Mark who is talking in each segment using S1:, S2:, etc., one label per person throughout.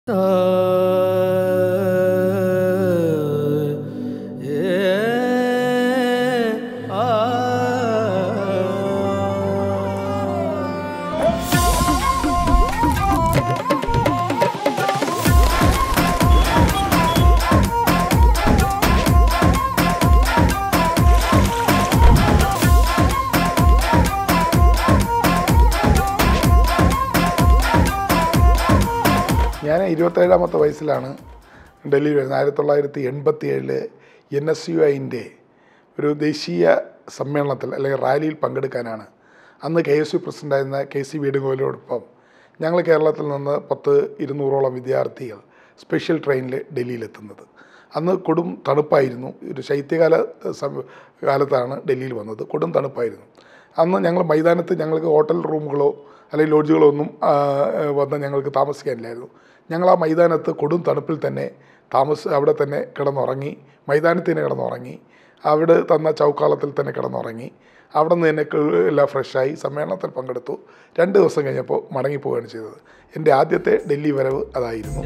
S1: ഞാൻ ഇരുപത്തേഴാമത്തെ വയസ്സിലാണ് ഡൽഹിയിൽ വരുന്നത് ആയിരത്തി തൊള്ളായിരത്തി എൺപത്തി ഏഴില് എൻ എസ് യു ഐൻ്റെ ഒരു ദേശീയ സമ്മേളനത്തിൽ അല്ലെങ്കിൽ റാലിയിൽ പങ്കെടുക്കാനാണ് അന്ന് കെ എസ് യു പ്രസിഡൻ്റായിരുന്ന കെ സി വേണുഗോപാലോടൊപ്പം ഞങ്ങൾ കേരളത്തിൽ നിന്ന് പത്ത് ഇരുന്നൂറോളം വിദ്യാർത്ഥികൾ സ്പെഷ്യൽ ട്രെയിനിൽ ഡൽഹിയിലെത്തുന്നത് അന്ന് കൊടും തണുപ്പായിരുന്നു ഒരു ശൈത്യകാല സമ കാലത്താണ് ഡൽഹിയിൽ വന്നത് കൊടും തണുപ്പായിരുന്നു അന്ന് ഞങ്ങൾ മൈതാനത്ത് ഞങ്ങൾക്ക് ഹോട്ടൽ റൂമുകളോ അല്ലെങ്കിൽ ലോഡ്ജുകളോ ഒന്നും ആ, വന്ന് ഞങ്ങൾക്ക് താമസിക്കാനില്ലായിരുന്നു ഞങ്ങൾ ആ മൈതാനത്ത് കൊടും തണുപ്പിൽ തന്നെ താമസ അവിടെ തന്നെ കിടന്നുറങ്ങി മൈതാനത്ത് തന്നെ കിടന്നുറങ്ങി അവിടെ തന്ന ചൗക്കാളത്തിൽ തന്നെ കിടന്നുറങ്ങി അവിടെ നിന്ന് തന്നെ ക- എല്ലാം ഫ്രഷായി സമ്മേളനത്തിൽ പങ്കെടുത്തു രണ്ട് ദിവസം കഴിഞ്ഞപ്പോൾ മടങ്ങിപ്പോവുകയാണ് ചെയ്തത് എൻ്റെ ആദ്യത്തെ ഡൽഹി വരവ് അതായിരുന്നു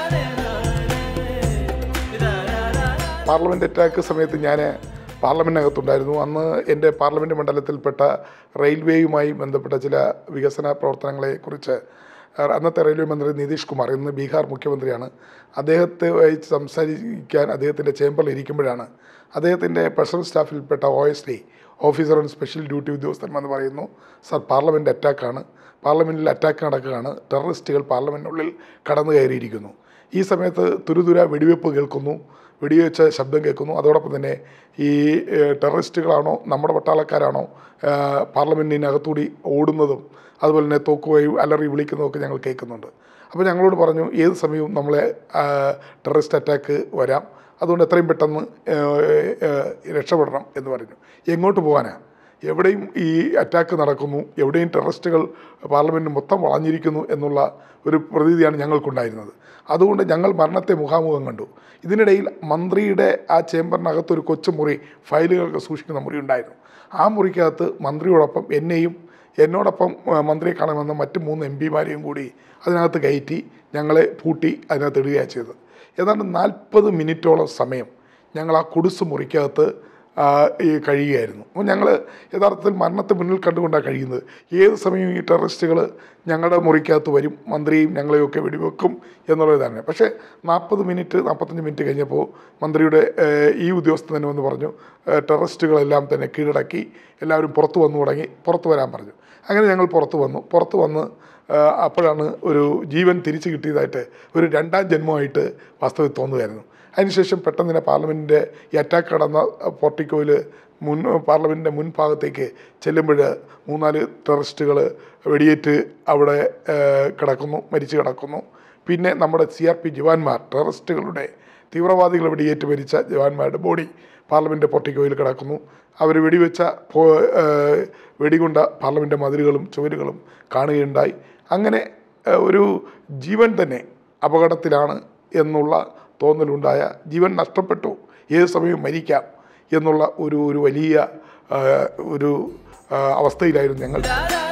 S1: പാർലമെൻറ്റ് അറ്റാക്ക് സമയത്ത് ഞാൻ പാർലമെൻറ്റിനകത്തുണ്ടായിരുന്നു അന്ന് എൻ്റെ പാർലമെൻറ്റ് മണ്ഡലത്തിൽപ്പെട്ട റെയിൽവേയുമായി ബന്ധപ്പെട്ട ചില വികസന പ്രവർത്തനങ്ങളെക്കുറിച്ച് അഹ് അന്നത്തെ റെയിൽവേ മന്ത്രി നിതീഷ് കുമാർ ഇന്ന് ബീഹാർ മുഖ്യമന്ത്രിയാണ് അദ്ദേഹത്തെ വായിച്ച് സംസാരിക്കാൻ അദ്ദേഹത്തിൻ്റെ ചേംബറിൽ ഇരിക്കുമ്പോഴാണ് അദ്ദേഹത്തിൻ്റെ പേഴ്സണൽ സ്റ്റാഫിൽപ്പെട്ട O S D officer on special duty ഉദ്യോഗസ്ഥൻ എന്ന് പറയുന്നു സർ പാർലമെൻറ്റ് അറ്റാക്കാണ് പാർലമെൻറ്റിൽ അറ്റാക്ക് നടക്കുകയാണ് ടെററിസ്റ്റുകൾ പാർലമെൻറ്റിനുള്ളിൽ കടന്നു കയറിയിരിക്കുന്നു ഈ സമയത്ത് തുരുതുര വെടിവെപ്പ് കേൾക്കുന്നു വെടിവെച്ച ശബ്ദം കേൾക്കുന്നു അതോടൊപ്പം തന്നെ ഈ ഏഹ്, ടെററിസ്റ്റുകളാണോ നമ്മുടെ പട്ടാളക്കാരാണോ ഏഹ്, പാർലമെൻറ്റിനകത്തൂടി ഓടുന്നതും അതുപോലെ തന്നെ തോക്കുകയും അലറി വിളിക്കുന്നതൊക്കെ ഞങ്ങൾ കേൾക്കുന്നുണ്ട് അപ്പോൾ ഞങ്ങളോട് പറഞ്ഞു ഏത് സമയവും നമ്മളെ ആഹ്, ടെററിസ്റ്റ് അറ്റാക്ക് വരാം അതുകൊണ്ട് എത്രയും പെട്ടെന്ന് ഏഹ്, ഏഹ്, രക്ഷപ്പെടണം എന്ന് പറഞ്ഞു എങ്ങോട്ട് പോകാനാണ് എവിടെയും ഈ അറ്റാക്ക് നടക്കുന്നു എവിടെയും ടെററിസ്റ്റുകൾ പാർലമെൻറ്റ് മൊത്തം വളഞ്ഞിരിക്കുന്നു എന്നുള്ള ഒരു പ്രതീതിയാണ് ഞങ്ങൾക്കുണ്ടായിരുന്നത് അതുകൊണ്ട് ഞങ്ങൾ മരണത്തെ മുഖാമുഖം കണ്ടു ഇതിനിടയിൽ മന്ത്രിയുടെ ആ ചേംബറിനകത്ത് ഒരു കൊച്ചു മുറി ഫയലുകളൊക്കെ സൂക്ഷിക്കുന്ന മുറി ഉണ്ടായിരുന്നു ആ മുറിക്കകത്ത് മന്ത്രിയോടൊപ്പം എന്നെയും എന്നോടൊപ്പം ആ, മന്ത്രിയെ കാണാമെന്ന മറ്റ് മൂന്ന് എം പിമാരെയും കൂടി അതിനകത്ത് കയറ്റി ഞങ്ങളെ പൂട്ടി അതിനകത്ത് ഇടുകയാണ് ചെയ്തത് ഏതാണ്ട് നാൽപ്പത് മിനിറ്റോളം സമയം ഞങ്ങൾ ആ കുടിസ് മുറിക്കകത്ത് ആ, ഈ കഴിയുകയായിരുന്നു അപ്പോൾ ഞങ്ങൾ യഥാർത്ഥത്തിൽ മരണത്തെ മുന്നിൽ കണ്ടുകൊണ്ടാണ് കഴിയുന്നത് ഏത് സമയവും ഈ ടെററിസ്റ്റുകൾ ഞങ്ങളുടെ മുറിക്കകത്ത് വരും മന്ത്രിയും ഞങ്ങളെയൊക്കെ വെടിവെക്കും എന്നുള്ളത് തന്നെ പക്ഷേ നാൽപ്പത് മിനിറ്റ് നാൽപ്പത്തഞ്ച് മിനിറ്റ് കഴിഞ്ഞപ്പോൾ മന്ത്രിയുടെ ഏഹ്, ഈ ഉദ്യോഗസ്ഥൻ തന്നെ വന്ന് പറഞ്ഞു ഏഹ്, ടെററിസ്റ്റുകളെല്ലാം തന്നെ കീഴടക്കി എല്ലാവരും പുറത്ത് വന്നു തുടങ്ങി പുറത്ത് വരാൻ പറഞ്ഞു അങ്ങനെ ഞങ്ങൾ പുറത്ത് വന്നു പുറത്ത് വന്ന് ആഹ് അപ്പോഴാണ് ഒരു ജീവൻ തിരിച്ചു കിട്ടിയതായിട്ട് ഒരു രണ്ടാം ജന്മമായിട്ട് വാസ്തവത്തിൽ തോന്നുകയായിരുന്നു അതിനുശേഷം പെട്ടെന്ന് തന്നെ പാർലമെൻറ്റിൻ്റെ ഈ അറ്റാക്ക് നടന്ന പോർട്ടിക്കോയിൽ മുൻ പാർലമെൻറ്റിൻ്റെ മുൻഭാഗത്തേക്ക് ചെല്ലുമ്പോൾ മൂന്നാല് ടെററിസ്റ്റുകൾ വെടിയേറ്റ് അവിടെ ആഹ് കിടക്കുന്നു മരിച്ചു കിടക്കുന്നു പിന്നെ നമ്മുടെ സി ആർ പി ജവാന്മാർ ടെററിസ്റ്റുകളുടെ തീവ്രവാദികൾ വെടിയേറ്റ് മരിച്ച ജവാന്മാരുടെ ബോഡി പാർലമെൻറ്റ് പോർട്ടിക്കോയിൽ കിടക്കുന്നു അവർ വെടിവെച്ച പോ ഏഹ് വെടികൊണ്ട പാർലമെൻറ്റ് മതിലുകളും ചുവരുകളും കാണുകയുണ്ടായി അങ്ങനെ ഏഹ് ഒരു ജീവൻ തന്നെ അപകടത്തിലാണ് എന്നുള്ള തോന്നലുണ്ടായ ജീവൻ നഷ്ടപ്പെട്ടു ഏത് സമയവും മരിക്കാം എന്നുള്ള ഒരു ഒരു വലിയ ഏഹ് ഒരു ഏഹ് അവസ്ഥയിലായിരുന്നു ഞങ്ങൾ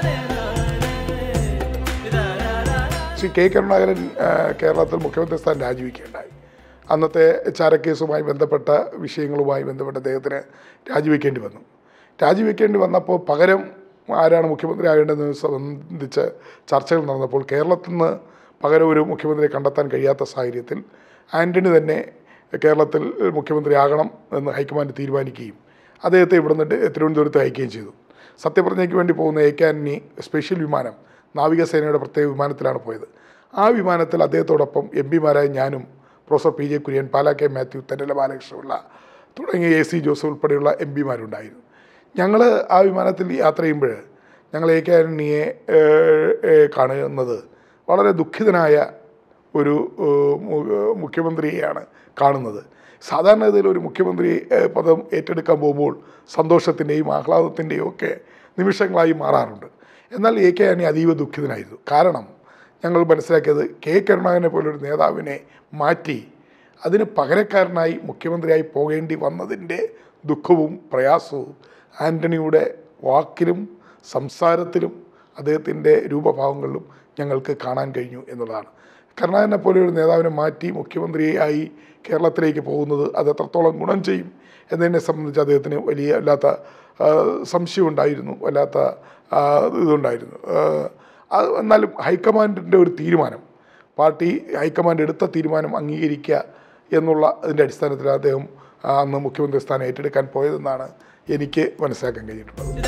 S1: ശ്രീ കെ കരുണാകരൻ ഏഹ് കേരളത്തിൽ മുഖ്യമന്ത്രി സ്ഥാനം രാജിവെക്കുകയുണ്ടായി അന്നത്തെ ചാരക്കേസുമായി ബന്ധപ്പെട്ട വിഷയങ്ങളുമായി ബന്ധപ്പെട്ട് അദ്ദേഹത്തിന് രാജിവെക്കേണ്ടി വന്നു രാജിവെക്കേണ്ടി വന്നപ്പോൾ പകരം ആരാണ് മുഖ്യമന്ത്രി ആകേണ്ടതെന്ന് സംബന്ധിച്ച് ചർച്ചകൾ നടന്നപ്പോൾ കേരളത്തിൽ നിന്ന് പകരം ഒരു മുഖ്യമന്ത്രിയെ കണ്ടെത്താൻ കഴിയാത്ത സാഹചര്യത്തിൽ ആൻ്റണി തന്നെ കേരളത്തിൽ മുഖ്യമന്ത്രി ആകണം എന്ന് ഹൈക്കമാൻഡ് തീരുമാനിക്കുകയും അദ്ദേഹത്തെ ഇവിടുന്ന് ഡെ- തിരുവനന്തപുരത്ത് അയക്കുകയും ചെയ്തു സത്യപ്രതിജ്ഞയ്ക്ക് വേണ്ടി പോകുന്ന എ കെ ആന്റണി സ്പെഷ്യൽ വിമാനം നാവികസേനയുടെ പ്രത്യേക വിമാനത്തിലാണ് പോയത് ആ വിമാനത്തിൽ അദ്ദേഹത്തോടൊപ്പം എം പിമാരായ ഞാനും professor P J Kurian Pala K Mathew Thennala Balakrishna Pillai തുടങ്ങിയ എ സി ജോസഫ് ഉൾപ്പെടെയുള്ള എം പിമാരുണ്ടായിരുന്നു ഞങ്ങൾ ആ വിമാനത്തിൽ യാത്ര ചെയ്യുമ്പോൾ ഞങ്ങൾ എ കെ ആന്റണിയെ ഏഹ്, ഏഹ്, കാണുന്നത് വളരെ ദുഃഖിതനായ ഒരു ഏഹ്, മു- മുഖ്യമന്ത്രിയെയാണ് കാണുന്നത് സാധാരണഗതിയിൽ ഒരു മുഖ്യമന്ത്രി ഏഹ്, പദം ഏറ്റെടുക്കാൻ പോകുമ്പോൾ സന്തോഷത്തിൻ്റെയും ആഹ്ലാദത്തിൻ്റെയും ഒക്കെ നിമിഷങ്ങളായി മാറാറുണ്ട് എന്നാൽ എ കെ ആന്റണി അതീവ ദുഃഖിതനായിരുന്നു കാരണം ഞങ്ങൾ മനസ്സിലാക്കിയത് കെ കരുണാകരനെ പോലൊരു നേതാവിനെ മാറ്റി അതിന് പകരക്കാരനായി മുഖ്യമന്ത്രിയായി പോകേണ്ടി വന്നതിൻ്റെ ദുഃഖവും പ്രയാസവും ആൻ്റണിയുടെ വാക്കിലും സംസാരത്തിലും അദ്ദേഹത്തിൻ്റെ രൂപഭാവങ്ങളിലും ഞങ്ങൾക്ക് കാണാൻ കഴിഞ്ഞു എന്നുള്ളതാണ് കരുണാകരനെ പോലെ ഒരു നേതാവിനെ മാറ്റി മുഖ്യമന്ത്രിയായി കേരളത്തിലേക്ക് പോകുന്നത് അത് എത്രത്തോളം ഗുണം ചെയ്യും എന്നതിനെ സംബന്ധിച്ച് അദ്ദേഹത്തിന് വലിയ വല്ലാത്ത ആ, സംശയമുണ്ടായിരുന്നു വല്ലാത്ത ആ, ഇതുണ്ടായിരുന്നു ആ, അത് എന്നാലും ഹൈക്കമാൻഡിൻ്റെ ഒരു തീരുമാനം പാർട്ടി ഹൈക്കമാൻഡ് എടുത്ത തീരുമാനം അംഗീകരിക്കുക എന്നുള്ള അതിൻ്റെ അടിസ്ഥാനത്തിൽ അദ്ദേഹം ആ, അന്ന് മുഖ്യമന്ത്രി സ്ഥാനം ഏറ്റെടുക്കാൻ പോയതെന്നാണ് എനിക്ക് മനസ്സിലാക്കാൻ കഴിഞ്ഞിട്ടുള്ളത്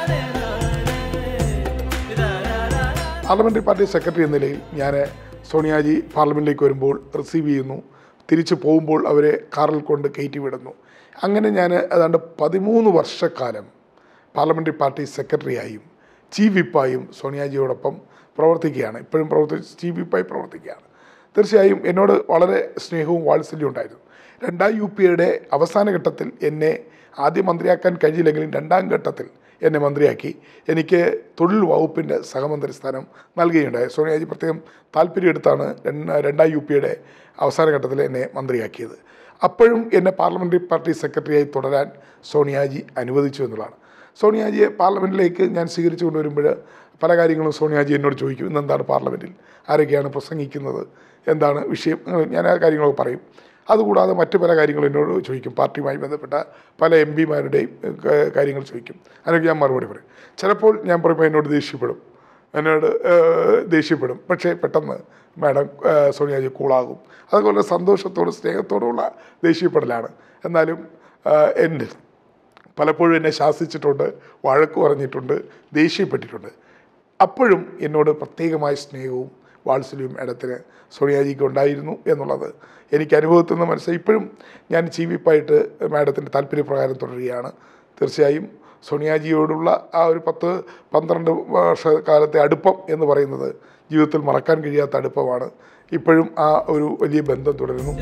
S1: പാർലമെൻ്ററി പാർട്ടി സെക്രട്ടറി എന്ന നിലയിൽ ഞാൻ സോണിയാജി പാർലമെൻറ്റിലേക്ക് വരുമ്പോൾ റിസീവ് ചെയ്യുന്നു തിരിച്ചു പോകുമ്പോൾ അവരെ കാറിൽ കൊണ്ട് കയറ്റി വിടുന്നു അങ്ങനെ ഞാൻ ഏതാണ്ട് പതിമൂന്ന് വർഷക്കാലം പാർലമെൻ്ററി പാർട്ടി സെക്രട്ടറിയായും ചീഫ് വിപ്പായും സോണിയാജിയോടൊപ്പം പ്രവർത്തിക്കുകയാണ് ഇപ്പോഴും പ്രവർത്തിച്ച് ചീഫ് വിപ്പായി പ്രവർത്തിക്കുകയാണ് തീർച്ചയായും എന്നോട് വളരെ സ്നേഹവും വാത്സല്യവും ഉണ്ടായിരുന്നു രണ്ടാം യു പി യുടെ അവസാന ഘട്ടത്തിൽ എന്നെ ആദ്യം മന്ത്രിയാക്കാൻ കഴിയില്ലെങ്കിലും രണ്ടാം ഘട്ടത്തിൽ എന്നെ മന്ത്രിയാക്കി എനിക്ക് തൊഴിൽ വകുപ്പിൻ്റെ സഹമന്ത്രി സ്ഥാനം നൽകുകയുണ്ടായി സോണിയാജി പ്രത്യേകം താല്പര്യമെടുത്താണ് രണ്ട് രണ്ടാം യു പിയുടെ അവസാന ഘട്ടത്തിൽ എന്നെ മന്ത്രിയാക്കിയത് അപ്പോഴും എന്നെ പാർലമെൻ്ററി പാർട്ടി സെക്രട്ടറിയായി തുടരാൻ സോണിയാജി അനുവദിച്ചു എന്നുള്ളതാണ് സോണിയാജിയെ പാർലമെൻറ്റിലേക്ക് ഞാൻ സ്വീകരിച്ചു കൊണ്ടുവരുമ്പോൾ പല കാര്യങ്ങളും സോണിയാജി എന്നോട് ചോദിക്കും ഇന്നെന്താണ് പാർലമെൻറ്റിൽ ആരൊക്കെയാണ് പ്രസംഗിക്കുന്നത് എന്താണ് വിഷയം അങ്ങനെ ഞാൻ ആ കാര്യങ്ങളൊക്കെ പറയും അതുകൂടാതെ മറ്റു പല കാര്യങ്ങളും എന്നോട് ചോദിക്കും പാർട്ടിയുമായി ബന്ധപ്പെട്ട പല എം പിമാരുടെയും കാര്യങ്ങൾ ചോദിക്കും അതിനൊക്കെ ഞാൻ മറുപടി പറയും ചിലപ്പോൾ ഞാൻ പറയുമ്പോൾ എന്നോട് ദേഷ്യപ്പെടും എന്നോട് ഏഹ്, ദേഷ്യപ്പെടും പക്ഷേ പെട്ടെന്ന് മാഡം ഏഹ്, സോണിയാജി കൂളാകും അതുപോലെ സന്തോഷത്തോടും സ്നേഹത്തോടുമുള്ള ദേഷ്യപ്പെടലാണ് എന്നാലും ഏഹ്, എൻ്റെ പലപ്പോഴും എന്നെ ശാസിച്ചിട്ടുണ്ട് വഴക്ക് പറഞ്ഞിട്ടുണ്ട് ദേഷ്യപ്പെട്ടിട്ടുണ്ട് അപ്പോഴും എന്നോട് പ്രത്യേകമായ സ്നേഹവും വാത്സല്യവും ഇടത്തിന് സോണിയാജിക്ക് ഉണ്ടായിരുന്നു എന്നുള്ളത് എനിക്ക് അനുഭവത്തിൽ നിന്ന് മനസ്സിലായി ഇപ്പോഴും ഞാൻ ചീഫ് വിപ്പായിട്ട് മാഡത്തിൻ്റെ താല്പര്യപ്രകാരം തുടരുകയാണ് തീർച്ചയായും സോണിയാജിയോടുള്ള ആ ഒരു പത്ത് പന്ത്രണ്ട് വർഷക്കാലത്തെ അടുപ്പം എന്ന് പറയുന്നത് ജീവിതത്തിൽ മറക്കാൻ കഴിയാത്ത അടുപ്പമാണ് ഇപ്പോഴും ആ ഒരു വലിയ ബന്ധം തുടരുന്നു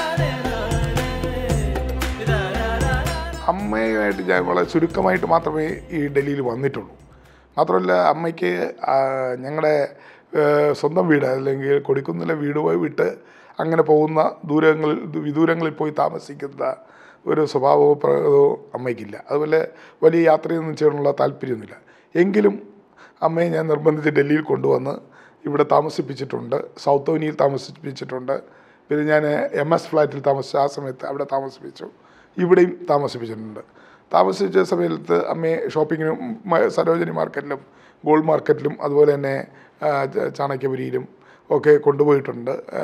S1: അമ്മയുമായിട്ട് ഞാൻ വളരെ ചുരുക്കമായിട്ട് മാത്രമേ ഈ ഡൽഹിയിൽ വന്നിട്ടുള്ളൂ മാത്രമല്ല അമ്മയ്ക്ക് ഞങ്ങളുടെ സ്വന്തം വീട് അല്ലെങ്കിൽ കൊടിക്കുന്നിലെ വീടുമായി വിട്ട് അങ്ങനെ പോകുന്ന ദൂരങ്ങളിൽ വിദൂരങ്ങളിൽ പോയി താമസിക്കുന്ന ഒരു സ്വഭാവമോ പ്രകൃതമോ അമ്മയ്ക്കില്ല അതുപോലെ വലിയ യാത്രയൊന്നും ചെയ്യാനുള്ള താല്പര്യമൊന്നുമില്ല എങ്കിലും അമ്മയെ ഞാൻ നിർബന്ധിച്ച് ഡൽഹിയിൽ കൊണ്ടുവന്ന് ഇവിടെ താമസിപ്പിച്ചിട്ടുണ്ട് സൗത്ത് അവനിയിൽ താമസിപ്പിച്ചിട്ടുണ്ട് പിന്നെ ഞാൻ എം എസ് ഫ്ലാറ്റിൽ താമസിച്ച ആ സമയത്ത് അവിടെ താമസിപ്പിച്ചു ഇവിടെയും താമസിപ്പിച്ചിട്ടുണ്ട് താമസിച്ച സമയത്ത് അമ്മയെ ഷോപ്പിങ്ങിനും മ- സരോജിനി മാർക്കറ്റിലും ഗോൾഡ് മാർക്കറ്റിലും അതുപോലെ തന്നെ ആ, ച- ചാണക്യപുരിയിലും ഒക്കെ കൊണ്ടുപോയിട്ടുണ്ട് ആ,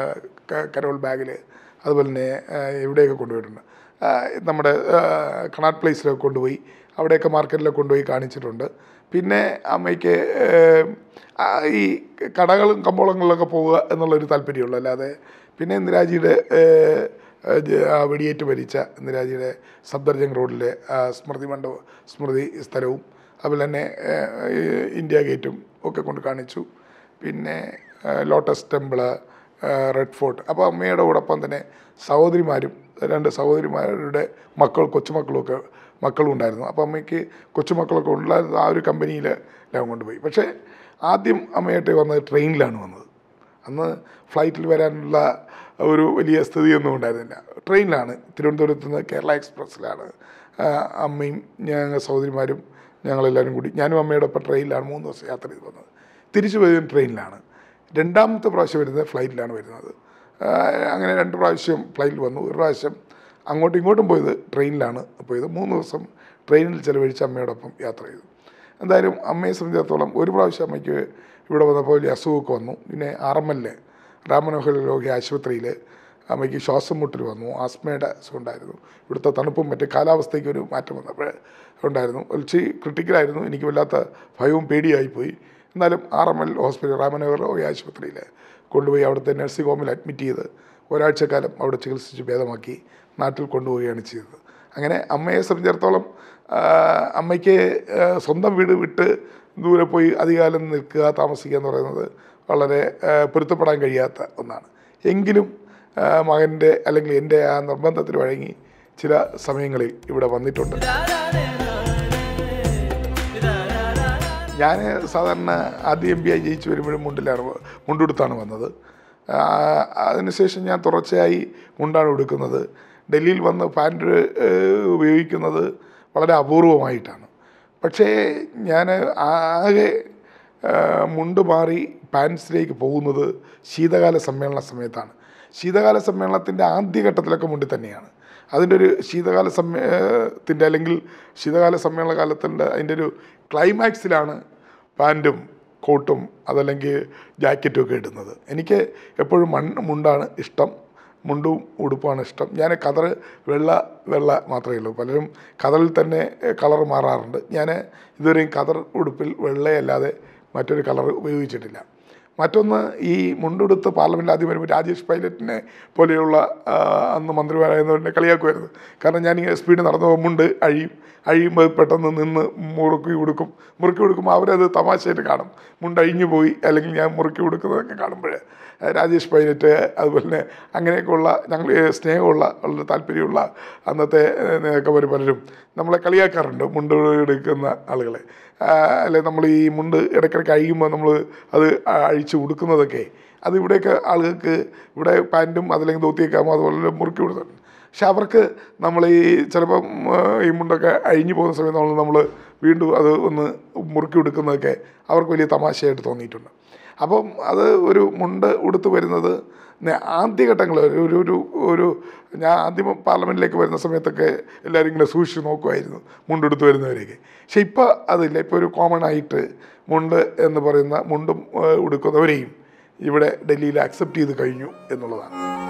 S1: ക- കരോൾ ബാഗിൽ അതുപോലെ തന്നെ ആ, ഇവിടെയൊക്കെ കൊണ്ടുപോയിട്ടുണ്ട് ആ, നമ്മുടെ ആ, കണാട്ട് പ്ലേസിലൊക്കെ കൊണ്ടുപോയി അവിടെയൊക്കെ മാർക്കറ്റിലൊക്കെ കൊണ്ടുപോയി കാണിച്ചിട്ടുണ്ട് പിന്നെ അമ്മയ്ക്ക് ഏഹ്, ആ, ഈ കടകളും കമ്പോളങ്ങളിലൊക്കെ പോവുക എന്നുള്ളൊരു താല്പര്യമുള്ളൂ അല്ലാതെ പിന്നെ ഇന്ദിരാജിയുടെ ഏഹ്, ഏഹ്, ജ- ആ വെടിയേറ്റ് മരിച്ച ഇന്ദിരാജിയുടെ സബ്ദർജംഗ് റോഡിലെ ആ സ്മൃതി മണ്ഡപ സ്മൃതി സ്ഥലവും അതുപോലെ തന്നെ ഏഹ്, ഈ ഇന്ത്യ ഗേറ്റും ഒക്കെ കൊണ്ട് കാണിച്ചു പിന്നെ ഏഹ്, ലോട്ടസ് ടെമ്പിള് ഏഹ്, റെഡ് ഫോർട്ട് അപ്പോൾ അമ്മയുടെ കൂടൊപ്പം തന്നെ സഹോദരിമാരും രണ്ട് സഹോദരിമാരുടെ മക്കൾ കൊച്ചുമക്കളുമൊക്കെ മക്കളും ഉണ്ടായിരുന്നു അപ്പോൾ അമ്മയ്ക്ക് കൊച്ചുമക്കളൊക്കെ ഉണ്ടായിരുന്ന ആ ഒരു കമ്പനിയിൽ ഞാൻ കൊണ്ടുപോയി പക്ഷേ ആദ്യം അമ്മയായിട്ട് വന്നത് ട്രെയിനിലാണ് വന്നത് അന്ന് ഫ്ലൈറ്റിൽ വരാനുള്ള ഒരു വലിയ സ്ഥിതിയൊന്നും ഉണ്ടായിരുന്നില്ല ട്രെയിനിലാണ് തിരുവനന്തപുരത്ത് നിന്ന് കേരള എക്സ്പ്രസ്സിലാണ് ആ, അമ്മയും ഞങ്ങൾ സഹോദരിമാരും ഞങ്ങളെല്ലാവരും കൂടി ഞാനും അമ്മയോടൊപ്പം ട്രെയിനിലാണ് മൂന്ന് ദിവസം യാത്ര ചെയ്ത് വന്നത് തിരിച്ചു പോയതും ട്രെയിനിലാണ് രണ്ടാമത്തെ പ്രാവശ്യം വരുന്നത് ഫ്ലൈറ്റിലാണ് വരുന്നത് ആ, അങ്ങനെ രണ്ട് പ്രാവശ്യം ഫ്ലൈറ്റിൽ വന്നു ഒരു പ്രാവശ്യം അങ്ങോട്ടും ഇങ്ങോട്ടും പോയത് ട്രെയിനിലാണ് പോയത് മൂന്ന് ദിവസം ട്രെയിനിൽ ചിലവഴിച്ച് അമ്മയോടൊപ്പം യാത്ര ചെയ്തു എന്തായാലും അമ്മയെ സംബന്ധിച്ചിടത്തോളം ഒരു പ്രാവശ്യം അമ്മയ്ക്ക് ഇവിടെ വന്നപ്പോൾ വലിയ അസുഖമൊക്കെ വന്നു പിന്നെ ആർ എം എല്ലിൽ രാമനോഹർ ലോഹി ആശുപത്രിയിൽ അമ്മയ്ക്ക് ശ്വാസം മുട്ടൽ വന്നു ആസ്മയുടെ അസുഖം ഉണ്ടായിരുന്നു ഇവിടുത്തെ തണുപ്പും മറ്റ് കാലാവസ്ഥയ്ക്ക് ഒരു മാറ്റം വന്നപ്പോൾ ഉണ്ടായിരുന്നു ഒലിച്ച് ക്രിട്ടിക്കലായിരുന്നു എനിക്ക് വല്ലാത്ത ഭയവും പേടിയായിപ്പോയി എന്നാലും R M L hospital Ramanagar Lohia ആശുപത്രിയിൽ കൊണ്ടുപോയി അവിടുത്തെ നഴ്സിംഗ് ഹോമിൽ അഡ്മിറ്റ് ചെയ്ത് ഒരാഴ്ചക്കാലം അവിടെ ചികിത്സിച്ച് ഭേദമാക്കി നാട്ടിൽ കൊണ്ടുപോവുകയാണ് ചെയ്തത് അങ്ങനെ അമ്മയെ സംബന്ധിച്ചിടത്തോളം ആ, അമ്മയ്ക്ക് ആ, സ്വന്തം വീട് വിട്ട് ദൂരെ പോയി അധികാലം നിൽക്കുക താമസിക്കുക എന്ന് പറയുന്നത് വളരെ ആ, പൊരുത്തപ്പെടാൻ കഴിയാത്ത ഒന്നാണ് എങ്കിലും ആ, മകൻ്റെ അല്ലെങ്കിൽ എൻ്റെ ആ നിർബന്ധത്തിന് വഴങ്ങി ചില സമയങ്ങളിൽ ഇവിടെ വന്നിട്ടുണ്ട് ഞാൻ സാധാരണ ആദ്യം എം പി ആയി ജയിച്ചു വരുമ്പോഴും മുണ്ടിലാണ് വ- മുണ്ടുടുത്താണ് വന്നത് ആ, അതിനുശേഷം ഞാൻ തുടർച്ചയായി മുണ്ടാണ് ഉടുക്കുന്നത് ഡൽഹിയിൽ വന്ന് പാൻറ് ഏഹ്, ഉപയോഗിക്കുന്നത് വളരെ അപൂർവമായിട്ടാണ് പക്ഷേ ഞാൻ ആകെ ആ, മുണ്ട് മാറി പാൻസിലേക്ക് പോകുന്നത് ശീതകാല സമ്മേളന സമയത്താണ് ശീതകാല സമ്മേളനത്തിൻ്റെ ആദ്യഘട്ടത്തിലൊക്കെ മുണ്ടി തന്നെയാണ് അതിൻ്റെ ഒരു ശീതകാല സമ്മേളനത്തിൻ്റെ അല്ലെങ്കിൽ ശീതകാല സമ്മേളന കാലത്തിൻ്റെ അതിൻ്റെ ഒരു ക്ലൈമാക്സിലാണ് പാൻറ്റും കോട്ടും അതല്ലെങ്കിൽ ജാക്കറ്റും ഒക്കെ ഇടുന്നത് എനിക്ക് എപ്പോഴും മൺ മുണ്ടാണ് ഇഷ്ടം മുണ്ടും ഉടുപ്പാണ് ഇഷ്ടം ഞാൻ കതർ വെള്ള വെള്ള മാത്രമേ ഉള്ളൂ പലരും കതറിൽ തന്നെ കളർ മാറാറുണ്ട് ഞാൻ ഇതുവരെയും കതർ ഉടുപ്പിൽ വെള്ളയല്ലാതെ മറ്റൊരു കളർ ഉപയോഗിച്ചിട്ടില്ല മറ്റൊന്ന് ഈ മുണ്ടെടുത്ത് പാർലമെൻറ്റിൽ ആദ്യം വരുമ്പോൾ രാജേഷ് പൈലറ്റിനെ പോലെയുള്ള ആ, അന്ന് മന്ത്രിമാരായിരുന്നവരെ കളിയാക്കുമായിരുന്നു കാരണം ഞാനിങ്ങനെ സ്പീഡ് നടന്നു പോകുമ്പോൾ മുണ്ട് അഴിയും അഴിയുമ്പോൾ പെട്ടെന്ന് നിന്ന് മുറുക്കി കൊടുക്കും മുറുക്കി കൊടുക്കുമ്പോൾ അവരത് തമാശയായിട്ട് കാണും മുണ്ട് അഴിഞ്ഞു പോയി അല്ലെങ്കിൽ ഞാൻ മുറുക്കി കൊടുക്കുന്നതൊക്കെ കാണുമ്പോൾ രാജേഷ് പൈലറ്റ് അതുപോലെ തന്നെ അങ്ങനെയൊക്കെയുള്ള ഞങ്ങൾ സ്നേഹമുള്ള വളരെ താല്പര്യമുള്ള അന്നത്തെ നേതാക്കന്മാർ പലരും നമ്മളെ കളിയാക്കാറുണ്ട് മുണ്ട് എടുക്കുന്ന ആളുകളെ ആ, അല്ലെ നമ്മൾ ഈ മുണ്ട് ഇടയ്ക്കിടയ്ക്ക് അഴിയുമ്പോൾ നമ്മൾ അത് അഴിച്ച് ഉടുക്കുന്നതൊക്കെ അത് ഇവിടെയൊക്കെ ആളുകൾക്ക് ഇവിടെ പാൻറ്റും അതല്ലെങ്കിൽ ധോത്തിയൊക്കെ ആകുമ്പോൾ അതുപോലെ മുറുക്കി കൊടുത്തിട്ടുണ്ട് പക്ഷെ അവർക്ക് നമ്മൾ ഈ ചിലപ്പം ആ, ഈ മുണ്ടൊക്കെ അഴിഞ്ഞു പോകുന്ന സമയത്ത് നമ്മൾ നമ്മൾ വീണ്ടും അത് ഒന്ന് മുറുക്കി കൊടുക്കുന്നതൊക്കെ അവർക്ക് വലിയ തമാശയായിട്ട് തോന്നിയിട്ടുണ്ട് അപ്പം അത് ഒരു മുണ്ട് ഉടുത്ത് വരുന്നത് നെ- ആദ്യഘട്ടങ്ങളിൽ ഒരു ഒരു ഒരു ഒരു ഞാൻ ആദ്യം പാർലമെൻറ്റിലേക്ക് വരുന്ന സമയത്തൊക്കെ എല്ലാവരും ഇങ്ങനെ സൂക്ഷിച്ച് നോക്കുമായിരുന്നു മുണ്ടെടുത്ത് വരുന്നവരെയൊക്കെ പക്ഷെ ഇപ്പോൾ അതില്ല ഇപ്പോൾ ഒരു കോമൺ ആയിട്ട് മുണ്ട് എന്ന് പറയുന്ന മുണ്ടും ഏഹ്, ഉടുക്കുന്നവരെയും ഇവിടെ ഡൽഹിയിൽ അക്സെപ്റ്റ് ചെയ്ത് കഴിഞ്ഞു എന്നുള്ളതാണ്